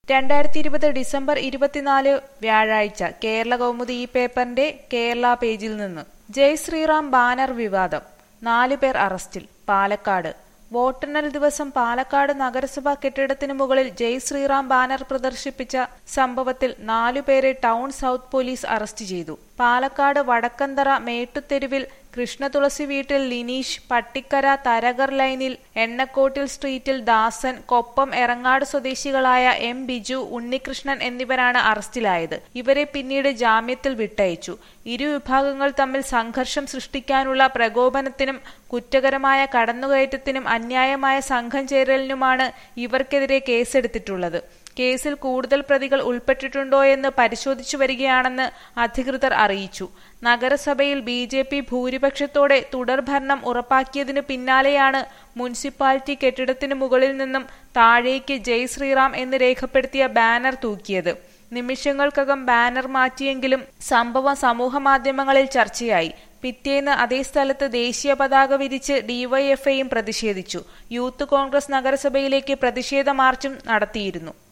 രണ്ടായിരത്തി ഇരുപത് ഡിസംബർ ഇരുപത്തിനാല് വ്യാഴാഴ്ച കേരള കൗമുദി ഈ പേപ്പറിന്റെ കേരള പേജിൽ നിന്ന് ജയ് ശ്രീറാം ബാനർ വിവാദം നാലു പേർ അറസ്റ്റിൽ പാലക്കാട് വോട്ടെണ്ണൽ ദിവസം പാലക്കാട് നഗരസഭാ കെട്ടിടത്തിന് മുകളിൽ ജയ് ശ്രീറാം ബാനർ പ്രദർശിപ്പിച്ച സംഭവത്തിൽ നാലുപേരെ ടൗൺ സൗത്ത് പോലീസ് അറസ്റ്റ് ചെയ്തു പാലക്കാട് വടക്കന്തറ മേട്ടുതെരുവിൽ കൃഷ്ണതുളസി വീട്ടിൽ ലിനീഷ് പട്ടിക്കര തരകർ ലൈനിൽ എണ്ണക്കോട്ടിൽ സ്ട്രീറ്റിൽ ദാസൻ കൊപ്പം എറങ്ങാട് സ്വദേശികളായ എം ബിജു ഉണ്ണികൃഷ്ണൻ എന്നിവരാണ് അറസ്റ്റിലായത് ഇവരെ പിന്നീട് ജാമ്യത്തിൽ വിട്ടയച്ചു ഇരു വിഭാഗങ്ങൾ തമ്മിൽ സംഘർഷം സൃഷ്ടിക്കാനുള്ള പ്രകോപനത്തിനും കുറ്റകരമായ കടന്നുകയറ്റത്തിനും അന്യായമായ സംഘം ചേരലിനുമാണ് ഇവർക്കെതിരെ കേസെടുത്തിട്ടുള്ളത് കേസിൽ കൂടുതൽ പ്രതികൾ ഉൾപ്പെട്ടിട്ടുണ്ടോയെന്ന് പരിശോധിച്ചു വരികയാണെന്ന് അധികൃതർ അറിയിച്ചു നഗരസഭയിൽ ബി ജെ പി ഭൂരിപക്ഷത്തോടെ തുടർഭരണം ഉറപ്പാക്കിയതിനു പിന്നാലെയാണ് മുനിസിപ്പാലിറ്റി കെട്ടിടത്തിനു മുകളിൽ നിന്നും താഴേക്ക് ജയ് ശ്രീറാം എന്ന് രേഖപ്പെടുത്തിയ ബാനർ തൂക്കിയത് നിമിഷങ്ങൾക്കകം ബാനർ മാറ്റിയെങ്കിലും സംഭവം സമൂഹമാധ്യമങ്ങളിൽ ചർച്ചയായി പിറ്റേന്ന് അതേ സ്ഥലത്ത് ദേശീയ പതാക വിരിച്ച് ഡിവൈഎഫ്ഐയും പ്രതിഷേധിച്ചു യൂത്ത് കോൺഗ്രസ് നഗരസഭയിലേക്ക് പ്രതിഷേധ മാർച്ചും നടത്തിയിരുന്നു